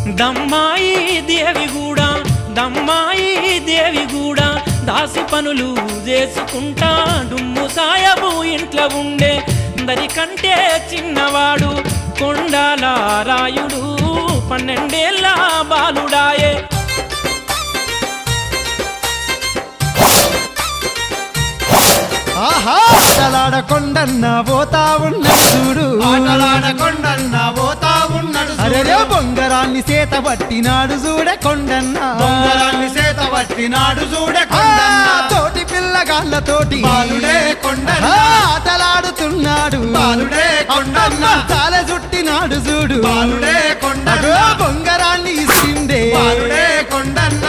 దమ్మాయి దేవి కూడా దమ్మాయి దేవి కూడా దాసి పనులు చేసుకుంటా డుమ్ము సాయబు ఇంట్లో ఉండే అందరికంటే చిన్నవాడు కొండాల రాయుడు పన్నెండేళ్ళ బాలుడాయే ఆహా ఆటలాడకొండన్న పోతా ఉన్నాడు చూడు ఆటలాడకొండన్న పోతా ఉన్నాడు అరే బొంగరాన్ని చేత పట్టినాడు చూడే కొండన్న బొంగరాన్ని చేత పట్టినాడు చూడే ఆ, కొండన్న తోటి పిల్లగాళ్ళతోటి బాలుడే కొండన్న. ఆ, ఆటలాడుతున్నాడు బాలుడే కొండన్న. చాలా చుట్టినాడు చూడు బాలుడే కొండన్న. అగో బొంగరాన్ని ఇస్తుండే బాలుడే కొండన్న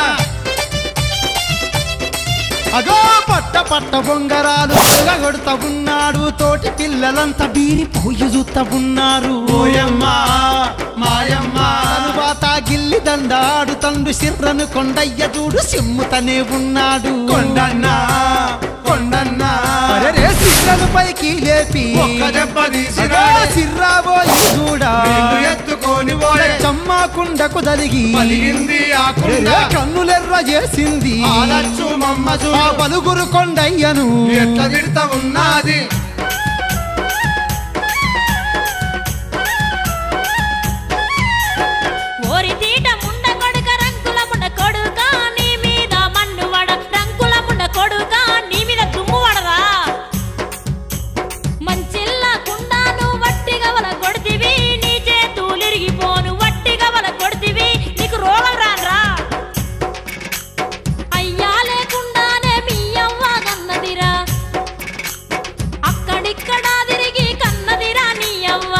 అగో పట్ట పట్ట బొంగరాలు కొడతా ఉన్నాడు తోటి పిల్లలంతా బీరి పోయి చూస్తా ఉన్నారు ఓయమ్మ మాయమ్మ తరువాత గిల్లి దండాడు తండ్రి సిర్రను కొండయ్య చూడు సిమ్ముతనే ఉన్నాడు కొండన్న కొండన్న అరెరే సిర్రను పైకి లేపి ఒక్క దెబ్బ అగో తీసినాడే. సిర్రాబోయి చూడా నిన్ను ఎత్తుకొని పోయే చమ్మాకుండకు దలిగి పలిగింది ఆ కుండ అరెరే కన్నులెర్ర చేసింది ఆలచ్చు మమ్మ ఆ చూడు పలుగురు కొండయ్యను ఎట్ల తిడతా ఉన్నది ఓరి తీట ముండ కొడుక రంకుల ముండ కొడుక నీ మీద మన్ను వడ రంకుల ముండ కొడుక నీ మీద తుమ్ము వడదా మంచిల్ల కుండాను వట్టి గవల కొడితివి నీ చేతులిరిగిపోను వట్టి గవల కొడితివి నీకు రోగం రాన్రా అయ్యా లేకుండానే మీ అవ్వ కన్నదిరా అక్కడిక్కడా తిరిగి కన్నదిరా నీ అవ్వ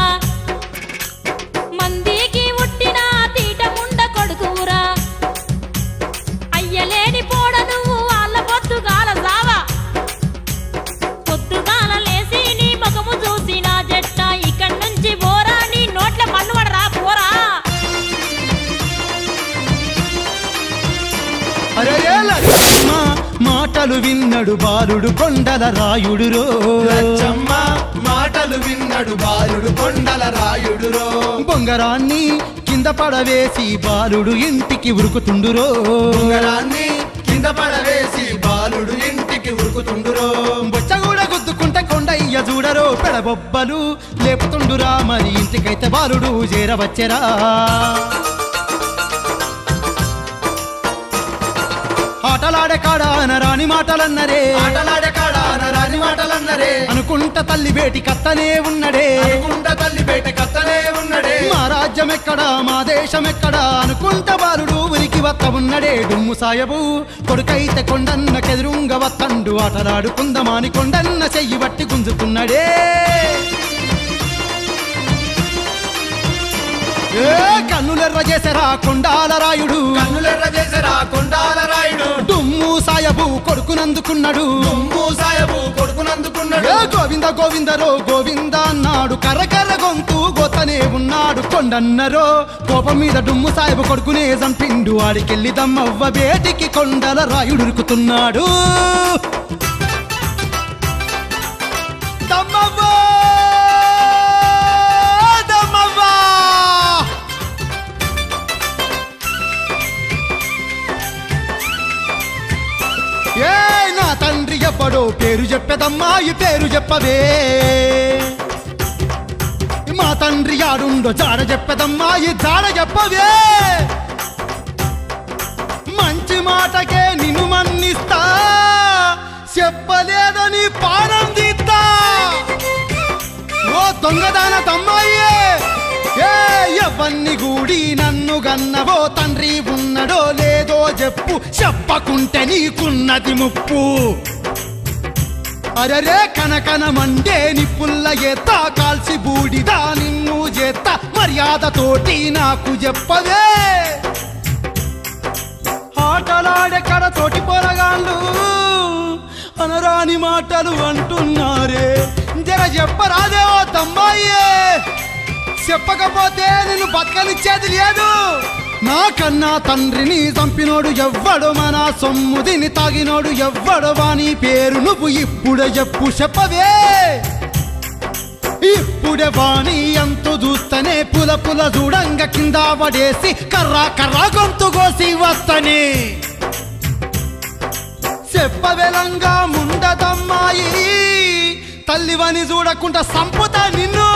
మందికి పుట్టిన తీట ముండ కొడుకురా అయ్యలేని పోడ నువ్వు వాళ్ళ పొద్దుగాల సావా పొద్దుగాల లేసి నీ ముఖము చూసి నా జట్ట ఇక్కడి నుంచి పోరా నీ నోట్ల మన్నువడరా పోరా అరెరే లచ్చమ్మ మాటలు విన్నడు బాలుడు కొండల రాయుడు రో లచ్చమ్మ మాటలు విన్నడు బాలుడు కొండల రాయుడురో బొంగరాన్ని కింద పడవేసి బాలుడు ఇంటికి ఉరుకుతుండురో ఉంగరాన్ని కింద పడవేసి బాలుడు ఇంటికి ఉరుకుతుండురో బొచ్చ కూడా గుద్దుకుంటే కొండయ్య చూడరో పెడబొబ్బలు లేపుతుండురా మరి ఇంటికైతే బాలుడు చేరవచ్చెరా ఆటలాడే కాడ అనరాని మాటలన్నరే ఆటలాడే కాడ రాని మాటలన్నరే అనుకుంట తల్లి బేటి కత్తనే ఉన్నడే అనుకుంట తల్లి బయట కత్తనే ఉన్నడే మా రాజ్యం ఎక్కడా మా దేశం ఎక్కడా అనుకుంట బాలుడు ఉనికి వత్త ఉన్నడే డుమ్ము సాయబు కొడుకైతే కొండన్న కెదురుంగ వత్తండు ఆటలాడుకుందమాని కొండన్న చెయ్యి బట్టి గుంజుతున్నాడే ఏ కన్నులెర్ర చేసరా కొండాల రాయుడు కన్నులెర్ర చేసరా కొండాల రాయుడు డుమ్ము సాయబు కొడుకునందుకున్నాడు దుమ్ము సాయబు కొడుకునందుకున్నాడు ఏ గోవింద గోవిందరో గోవింద అన్నాడు కర్రకర్ర గొంతు గోతనే ఉన్నాడు కొండన్నరో కోపం మీద డుమ్ము సాయబు కొడుకునే చంపిండు ఆడికెళ్ళి దమ్మవ్వ బేటికి కొండల రాయుడు ఉరుకుతున్నాడు దమ్మవ్వ దమ్మవ్వ ఏ నా తండ్రి ఎవ్వడో పేరు చెప్పేదమ్మా ఈ పేరు చెప్పవే మా తండ్రి ఆడుండో జాడ చెప్పేదమ్మా ఈ జాడ చెప్పవే మంచి మాటకే నిన్ను మన్నిస్తా చెప్పలేదని పానం తీస్తా ఓ దొంగదాన తమ్మాయే ఏ ఎవన్ని గూడి నన్ను గన్నవో తండ్రి ఉన్నడో లేదో చెప్పు చెప్పకుంటే నీకున్నది ముప్పు అరరే కనకనమండే నిప్పుల్ల ఎత్త కాల్చి బూడిదా నిన్ను చేత్త మర్యాదతోటి నాకు చెప్పవే ఆటలాడే కడ తోటి పొరగాళ్ళు అనరాని మాటలు అంటున్నారే జర చెప్పరాదే ఓ తమ్మాయే చెప్పకపోతే నిన్ను బతకనిచ్చేది లేదు నాకన్నా తండ్రిని చంపినోడు ఎవ్వడు మన సొమ్ముదిని తాగినోడు ఎవ్వడు వాని పేరు నువ్వు ఇప్పుడు చెప్పు చెప్పవే ఇప్పుడే వాణి ఎంతో చూస్తనే పుల పుల చూడంగ కింద పడేసి కర్రా కర్రా గొంతు కోసి వస్తని చెప్పవెలంగా ముండదమ్మాయి తల్లివని చూడకుండా సంపుతా నిన్ను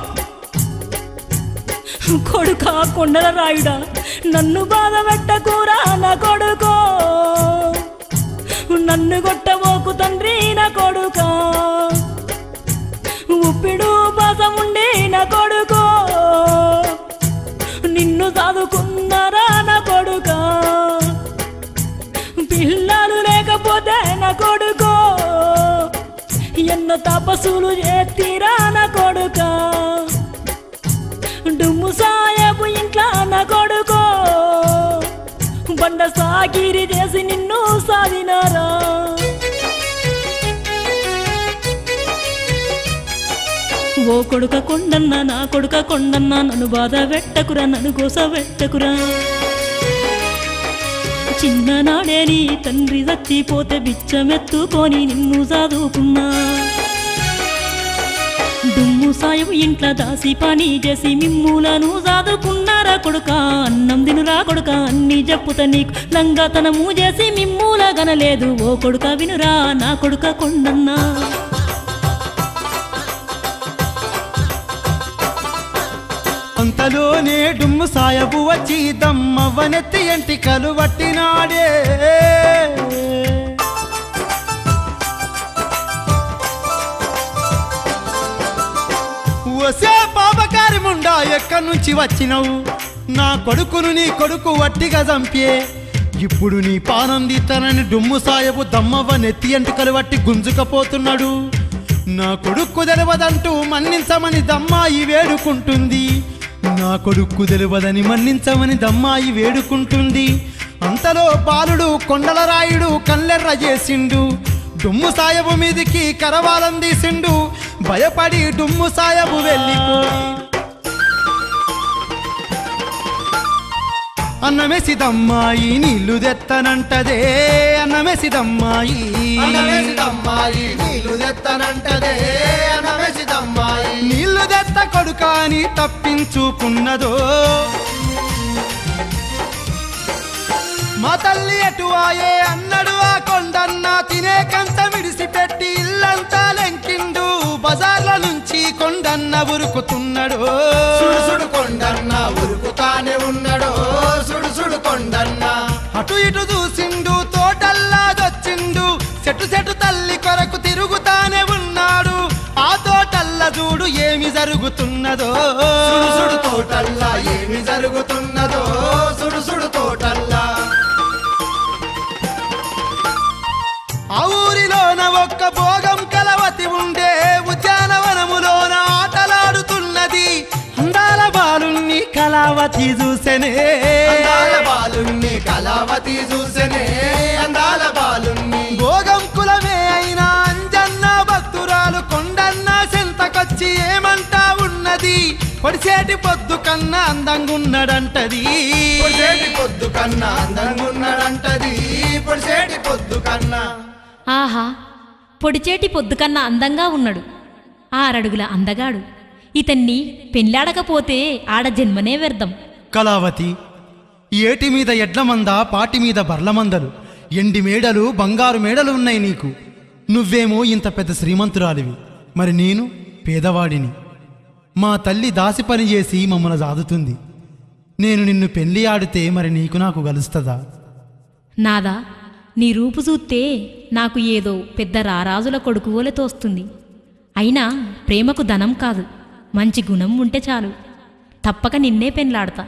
కొడుక కొండల రాయుడా నన్ను బాధ పెట్టకూరా నా కొడుకో నన్ను కొట్టబోకు తండ్రి నా కొడుక ఉప్పిడు బాసముండి నా కొడుకో నిన్ను చదువుకున్నారా నా కొడుక పిల్లలు లేకపోతే నా కొడుకో ఎన్న తపస్సులు చేతిరా నా కొడుకా డుమ్ము సాయపు ఇంట్లో నా కొడుకో బండ సాగిరి చేసి నిన్ను సాధినారా ఓ కొడుక కొండన్న నా కొడుక కొండన్న నన్ను బాధ పెట్టకురా నన్ను కోస పెట్టకురా చిన్ననాడే నీ తండ్రి చచ్చిపోతే బిచ్చమెత్తుకొని నిన్ను చదువుకున్నా దుమ్ము సాయం ఇంట్లో దాసి పని చేసి మిమ్ములను చదువుకున్నారా కొడుక అన్నం తినురా కొడుక అన్ని చెప్పుత నీకు లంగాతనము చేసి మిమ్ముల గనలేదు ఓ కొడుక వినురా నా కొడుక కొండన్నా అంతలోనే డుమ్ము సాయబు వచ్చి దమ్మవ్వనెత్తి ఎంటికలు పట్టినాడే వసే పాపకారి ముండా ఎక్కడి నుంచి వచ్చినవు నా కొడుకును నీ కొడుకు వట్టిగా చంపే ఇప్పుడు నీ పానం తీస్తానని డుమ్ము సాయబు దమ్మవ్వ నెత్తి ఎంటికలు వట్టి గుంజుకపోతున్నాడు నా కొడుకు తెలవదంటూ మన్నించమని దమ్మాయి వేడుకుంటుంది నా కొడుకు తెలియదని మన్నించమని దమ్మాయి వేడుకుంటుంది అంతలో బాలుడు కొండల రాయుడు కల్లెర్ర చేసిండు డుమ్ము సాయబు మీదికి కరవాలం తీసిండు భయపడి డుమ్ము సాయబు వెళ్ళిపోయి అన్నమేసిదమ్మాయి నీళ్లు తెత్తనంటదే అన్నమేసిదమ్మాయి అన్నమేసిదమ్మాయి నీళ్ళు తెత్తనంటదే అన్నమేసిదమ్మాయి నీళ్లు తెత్త కొడుకాని తప్పించుకున్నదో మా తల్లి ఎటువాయే అన్నడు ఆ కొండన్న తినే కంచ విడిసిపెట్టి ఇల్లంతా లెంకిండు బజార్ల నుంచి కొండన్న ఉరుకుతున్నాడు సుడు సుడు కొండన్న ఉరుకుతానే ఉన్నాడో సుడు సుడు కొండన్న అటు ఇటు చూసిండు తోటల్లా దొచ్చిండు చెట్టు చెట్టు తల్లి కొరకు తిరుగుతానే ఉన్నాడు ఆ తోటల్ల చూడు ఏమి జరుగుతున్నదో సుడు సుడు తోటల్లా ఏమి జరుగుతున్నదో సుడు సుడు తోటల్లా ఆ ఊరిలోన ఒక్క భోగం కలవతి ఉండే ఉద్యానవనములోన ఆటలాడుతున్నది అందాల బాలుణ్ణి కళావతి చూసెనే అందాల బాలుణ్ణి కళావతి చూసెనే అందాల బాలుణ్ణి భోగం కులమే అయినా అంజన్న భక్తురాలు కొండన్న సెంతకొచ్చి ఏమంటా ఉన్నది పొడిసేటి పొద్దు కన్నా అందంగున్నడంటది పొడిసేటి పొద్దు కన్నా అందంగా ఉన్నాడంటది పొడిసేటి పొద్దు కన్నా ఆహా పొడిచేటి పొద్దు కన్నా అందంగా ఉన్నాడు ఆరడుగుల అందగాడు ఇతన్ని పెళ్ళాడకపోతే ఆడ జన్మనే వ్యర్థం కళావతి ఏటి మీద ఎడ్ల మంద పాటి మీద బర్ల మందలు ఎండి మేడలు బంగారు మేడలు ఉన్నాయి నీకు నువ్వేమో ఇంత పెద్ద శ్రీమంతురాలివి మరి నేను పేదవాడిని మా తల్లి దాసి పని చేసి మమ్మల్ని సాదుతుంది నేను నిన్ను పెళ్లి ఆడితే మరి నీకు నాకు గలుస్తుందా నాదా నీ రూపు చూస్తే నాకు ఏదో పెద్ద రారాజుల కొడుకు వలె తోస్తుంది అయినా ప్రేమకు ధనం కాదు మంచి గుణం ఉంటే చాలు తప్పక నిన్నే పెళ్ళాడతా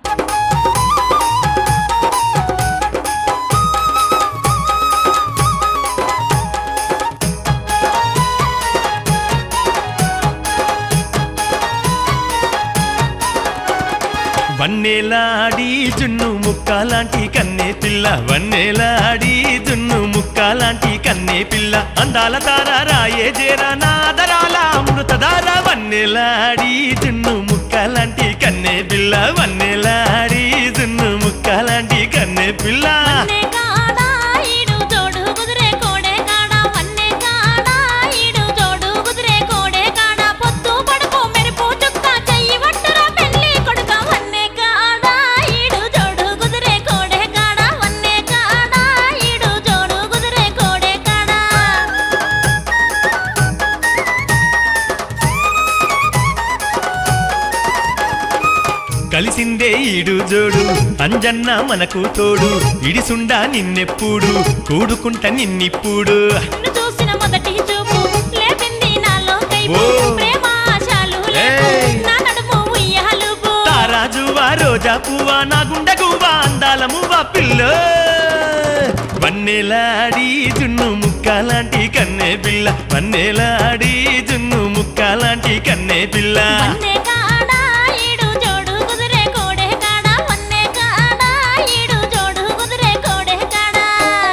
వన్నేలాడి జున్ను ముక్క లాంటి కన్నే పిల్ల వన్నేలాడి జున్ను ముక్క లాంటి కన్నే పిల్ల అందాల తార రాయే జేరా నాదరాల అమృతధార వన్నేలాడి జున్ను ముక్క లాంటి కన్నే పిల్ల వన్నేలాడి జున్ను ముక్క లాంటి కన్నే పిల్ల వన్నే కాడా ఈడు జోడు కుదిరే కోడే కాడా వన్నే కాడా ఈడు జోడు కుదిరే కోడే కాడా పొత్తు పడ ఉండే ఈడు జోడు అంజన్న మనకు తోడు ఇడిసుండా నిన్నెప్పుడు కూడుకుంట నిన్నిప్పుడు నిన్ను చూసిన మొదటి చూపు లేపింది నాలో కైపు ఓ. ప్రేమ ఆశలు లేవు ఏయ్. నా నడుము ఉయ్యాలుపు తారాజువా రోజా పువ్వా నా గుండె గువ్వా అందాల మువ్వా పిల్ల వన్నెలాడి జున్ను ముక్కలాంటి కన్నే పిల్ల వన్నెలాడి జున్ను ముక్కలాంటి కన్నే పిల్ల వన్నే కాడా ఈడు జోడు కుదిరే కోడే కాడా వన్నే కాడా ఈడు జోడు కుదిరే కోడే కాడా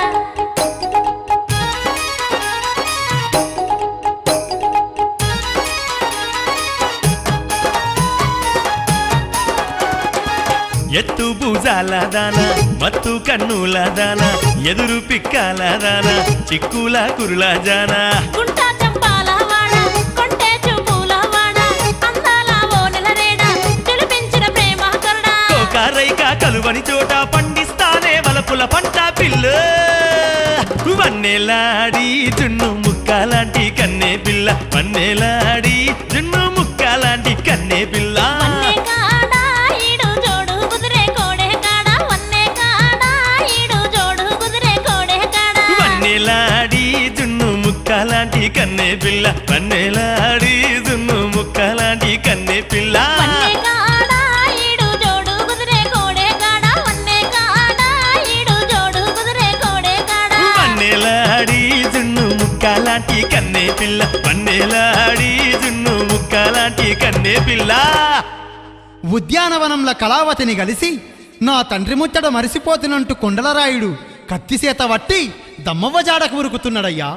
ఎత్తు భుజాల దాన మత్తు కన్నుల దాన ఎదురు పిక్కల దాన చిక్కుల కురుల జానా గుంటా చంపాల వాడ కొంటే చూపుల వాడ అందాల ఓ నెలరేడ తెలిపించిన ప్రేమ కరుడా కోకారైక కలువని చోట పండిస్తానే వలపుల పంట పిల్ల వన్నెలాడి జున్ను ముక్కలాంటి కన్నే పిల్ల వన్నెలాడి జున్ను ముక్కలాంటి కన్నే పిల్ల వన్నే కాడా ఈడు జోడు కుదిరే కోడే కాడా వన్నే కాడా ఈడు జోడు కుదిరే కోడే కాడా వన్నెలాడి జున్ను ముక్కలాంటి కన్నే పిల్ల వన్నెలాడి జున్ను ముక్కలాంటి కన్నే పిల్ల వన్నే కాడా ఈడు జోడు కుదిరే కోడే కాడా వన్నే కాడా ఈడు జోడు కుదిరే కోడే కాడా వన్నెలాడి జున్ను ముక్కలాంటి కన్నే పిల్ల వన్నెలాడి జున్ను ముక్కలాంటి కన్నే పిల్ల ఉద్యానవనంలో కళావతిని కలిసి నా తండ్రి ముచ్చట మరిసిపోతునంటూ కొండలరాయుడు కత్తిసేత వట్టి దమ్మవ్వ జాడకు ఉరుకుతున్నాడయ్యా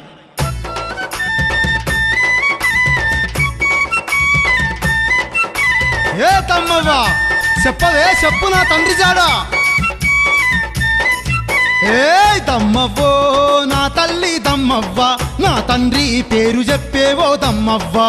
ఏ తమ్మవ్వ చెప్పవే చెప్పు నా తండ్రి జాడ ఏ దమ్మవ్వో నా తల్లి దమ్మవ్వ నా తండ్రి పేరు చెప్పేవో దమ్మవ్వా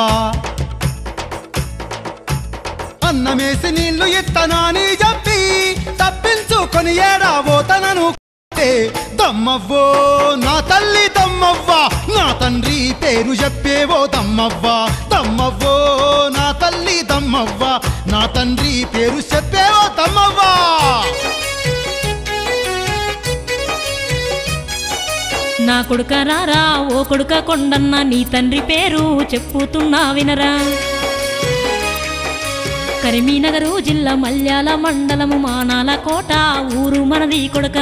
అన్నమేసి నీళ్లు ఇత్తనాని చెప్పి తప్పించుకొని ఏడాబోతనను దమ్మవ్వో నా తల్లి దమ్మవ్వ నా తండ్రి పేరు చెప్పేవో దమ్మవ్వ దమ్మవ్వో నా తల్లి దమ్మవ్వ నా తండ్రి పేరు చెప్పేవో దమ్మవ్వ నా కొడుక రారా ఓ కొడుక కొండన్న నీ తండ్రి పేరు చెప్పుతున్నా వినరా కరీంనగరు జిల్లా మల్యాల మండలము మానాల కోట ఊరు మనది కొడుక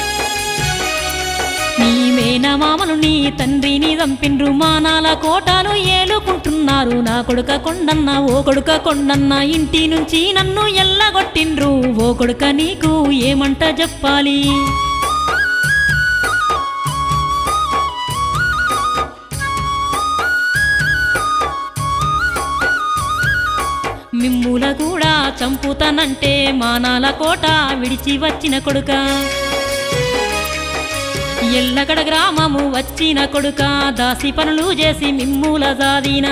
నీ మేనమామలు నీ తండ్రిని చంపిండ్రు మానాల కోటను ఏలుకుంటున్నారు నా కొడుక కొండన్న ఓ కొడుక కొండన్న ఇంటి నుంచి నన్ను ఎల్లగొట్టిండ్రు ఓ కొడుక నీకు ఏమంట చెప్పాలి మిమ్ముల కూడా చంపుతానంటే మానాల కోట విడిచి వచ్చిన కొడుక ఎల్లగడ గ్రామము వచ్చిన కొడుక దాసి పనులు చేసి మిమ్ముల జాదిన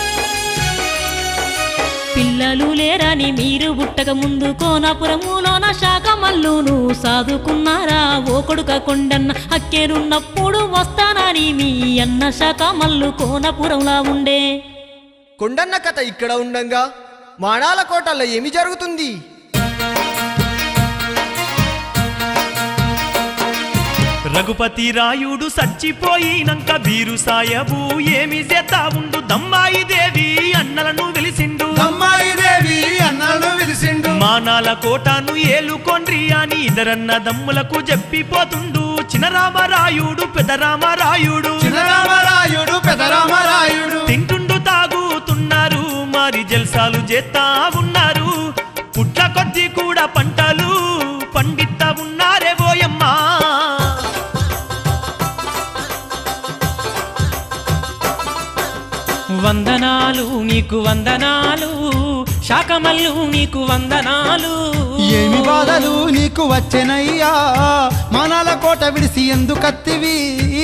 పిల్లలు లేరని మీరు పుట్టక ముందు కోనపురములోన శాఖ మల్లును సాదుకున్నారా ఓ కొడుక కొండన్న అక్కేరున్నప్పుడు వస్తానని మీ అన్న శాఖ మల్లు కోనపురంలా ఉండే కొండన్న కథ ఇక్కడ ఉండంగా మాణాల కోటల్లో ఏమి జరుగుతుంది రఘుపతి రాయుడు సచ్చిపోయినంక బీరు సాయబు ఏమి చేతా ఉండు దమ్మాయి దేవి అన్నలను వెలిసిండు అమ్మాయి దేవి అన్నాడు విలిసిండు మానాల కోటను ఏలుకొండ్రి అని ఇదరన్న దమ్ములకు చెప్పిపోతుండు చినరామరాయుడు పెదరామరాయుడు చిన్నరామరాయుడు పెదరామరాయుడు తింటుండు తాగుతున్నారు మరి జల్సాలు చేస్తా ఉన్నారు పుట్ల కొద్ది కూడా పంటలు పండిస్తా ఉన్నారే ఓయమ్మా వందనాలు నీకు వందనాలు శాకమల్లు నీకు వందనాలు ఏమి బాధలు నీకు వచ్చెనయ్యా మానాల కోట విడిసి ఎందుకత్తివి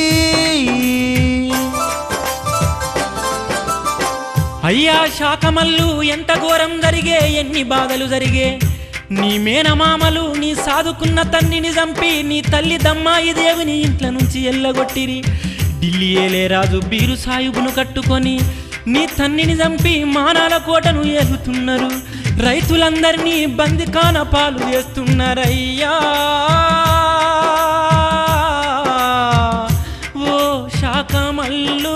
అయ్యా శాకమల్లు ఎంత ఘోరం జరిగే ఎన్ని బాధలు జరిగే నీ మేనమామలు నీ సాదుకున్న తండ్రిని చంపి నీ తల్లి దమ్మాయి దేవుని ఇంట్ల నుంచి ఎల్లగొట్టిరి ఢిల్లీ ఏలే రాజు బీరు సాయుబును కట్టుకొని నీ తన్నిని చంపి మానాల కోటను ఏలుతున్నారు రైతులందరినీ బందికాన పాలు చేస్తున్నారయ్యా ఓ శాఖమల్లు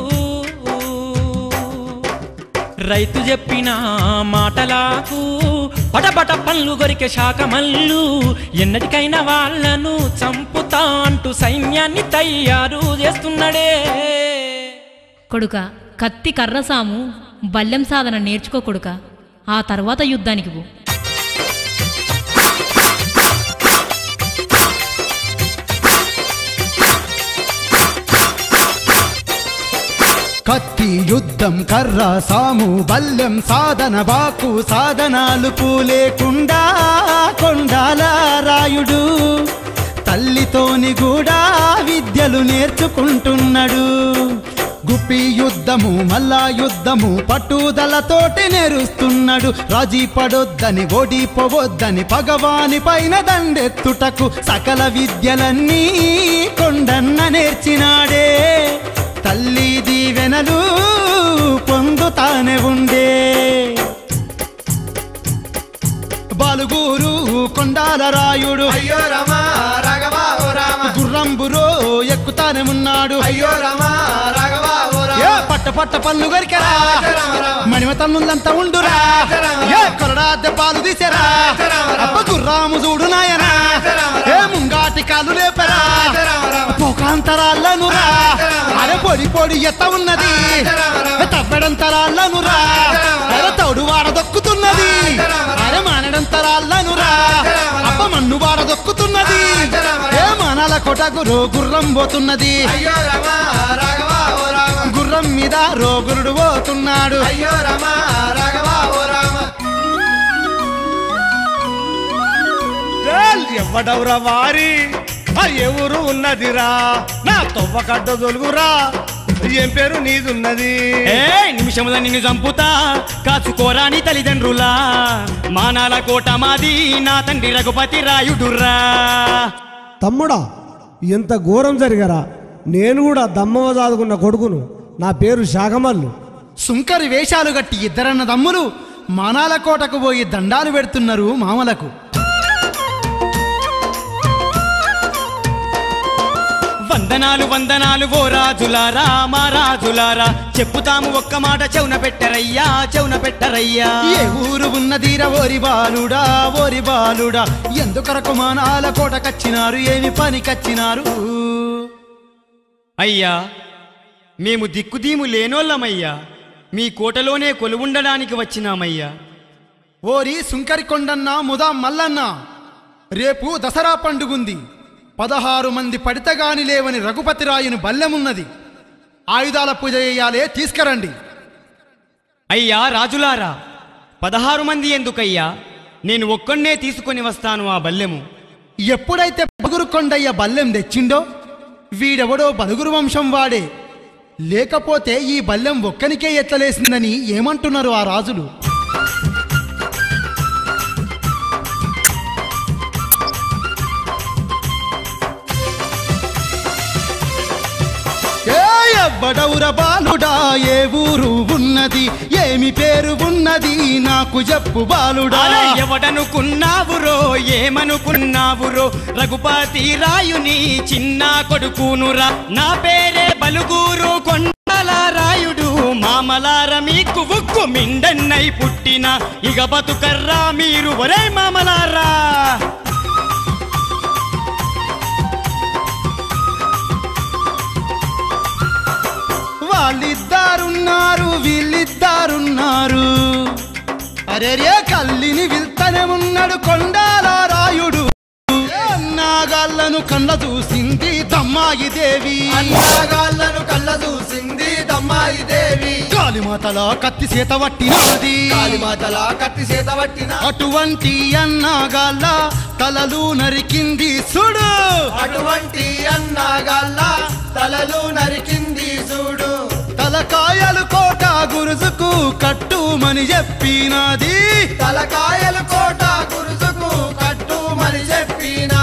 రైతు చెప్పిన మాటలకు పటపట పనులు గొరికే శాఖమల్లు ఎన్నటికైనా వాళ్ళను చంపుతా అంటూ సైన్యాన్ని తయారు చేస్తున్నాడే కొడుక కత్తి కర్రసాము బల్లెం సాధన నేర్చుకో కొడుక ఆ తర్వాత యుద్ధానికి పో కత్తి యుద్ధం కర్ర సాము బల్యం సాధన బాకు సాధనాలు పూలేకుండా కొండాల రాయుడు తల్లితోని కూడా విద్యలు నేర్చుకుంటున్నాడు గుప్పి యుద్ధము మల్లా యుద్ధము పట్టుదలతోటి నేరుస్తున్నాడు రాజీ పడొద్దని ఓడిపోవద్దని పగవాని పైన దండెత్తుటకు సకల విద్యలన్నీ కొండన్న నేర్చినాడే తల్లి దీవెనలు పొందుతానే ఉండే బాలుగూరు కొండాల రాయుడు అయ్యో రమ రాఘవ ఓ రామ గుర్రంబురో ఎక్కుతానే ఉన్నాడు అయ్యో రమ రాఘవ ఓ రామ ఏ పట్ట పట్ట పళ్ళు గరికెరా రామ రామ మణిమ తన్నులంతా ఉండురా రామ ఏ కొరడా దెబ్బాలు తీసారా రామ రామ అప్ప గుర్రాము చూడు నాయనా రామ ఏ ముంగాటి కాలు లేపరా రామ రామ పోకాంతరాళ్ళను రా రామ అరే పొడి పొడి ఎత్త ఉన్నది రామ రామ తవ్వడంతరాళ్ళను రా రామ అరే తౌడు వాడ దొక్కుతున్నది రామ అరే మానడంతరాళ్ళను రా రామ అప్ప మన్ను వాడ దొక్కుతున్నది రామ ఏ మానాల కొట గురు గుర్రం పోతున్నది అయ్యో రమ రాఘవ ఓ రామ గుర్రం మీద రోగురుడు పోతున్నాడు అయ్యో రమ రాఘవ ఓ రామ ఎవడవురా వారి ఆ ఎవరు ఉన్నదిరా నా తొవ్వకడ్డ దొలుగురా ఏం పేరు నీదున్నది ఏ నిమిషముల నిన్ను చంపుతా కాచుకోరాని తల్లిదండ్రులా మానాల కోట మాది నా తండ్రి రఘుపతి రాయుడురా తమ్ముడా ఎంత ఘోరం జరిగారా నేను కూడా దమ్మవ చదువుకున్న కొడుకును నా పేరు శాఖమల్లు సుంకరి వేషాలు గట్టి ఇద్దరన్న దమ్ములు మానాల కోటకు పోయి దండాలు పెడుతున్నారు మామలకు వందనాలు వందనాలు ఓ రాజులారా మా రాజులారా చెప్పుతాము ఒక్క మాట చెవున పెట్టరయ్యా చెవున పెట్టరయ్యా ఏ ఊరు ఉన్నదీర ఓరి బాలుడా ఓరి బాలుడా ఎందుకొరకు మానాల కోటకచ్చినారు ఏమి పనికచ్చినారు అయ్యా మేము దిక్కుదీము లేనోళ్ళమయ్యా మీ కోటలోనే కొలువుండడానికి వచ్చినామయ్యా ఓరి సుంకరి కొండన్న ముదా మల్లన్న రేపు దసరా పండుగుంది పదహారు మంది పడితగాని లేవని రఘుపతిరాయుని బల్లెమున్నది ఆయుధాల పూజ చేయాలే తీసుకురండి అయ్యా రాజులారా పదహారు మంది ఎందుకయ్యా నేను ఒక్కన్నే తీసుకొని వస్తాను ఆ బల్లెము ఎప్పుడైతే బలుగురు కొండయ్య బల్లెం తెచ్చిండో వీడెవడో బలుగురు వంశం వాడే లేకపోతే ఈ బల్లెం ఒక్కనికే ఎత్తలేసిందని ఏమంటున్నారు ఆ రాజులు ఏ ఎవ్వడవుర బాలుడా ఏ ఊరు ఉన్నది ఏమి పేరు ఉన్నది నాకు చెప్పు బాలుడా అరే ఎవడనుకున్నావురో ఏమనుకున్నావురో రఘుపతి రాయుని చిన్న కొడుకునురా నా పేరే బలుగూరు కొండల రాయుడు మామలార మీకు ఉక్కు మిండన్నై పుట్టిన ఇక బతుకర్రా మీరు ఒరే మామలారా వాళ్ళిద్దరున్నారు వీళ్ళిద్దరున్నారు అరే రే కల్లిని విల్తనే ఉన్నాడు కొండాల రాయుడు అన్నాగాళ్ళను కళ్ళ చూసింది దమ్మాయి దేవి అన్నగాళ్ళను కళ్ళ చూసింది దమ్మాయి దేవి కాలిమాతల కత్తి చేత పట్టినది కాలిమాతల కత్తి చేత పట్టిన అటువంటి అన్నాగాళ్ళ తలలు నరికింది సుడు అటువంటి అన్నగాళ్ళ తలలు నరికింది చూడు తలకాయలు కోట గురుజుకు కట్టుమని చెప్పినది తలకాయలు కోట గురుసుకు కట్టుమని చెప్పిన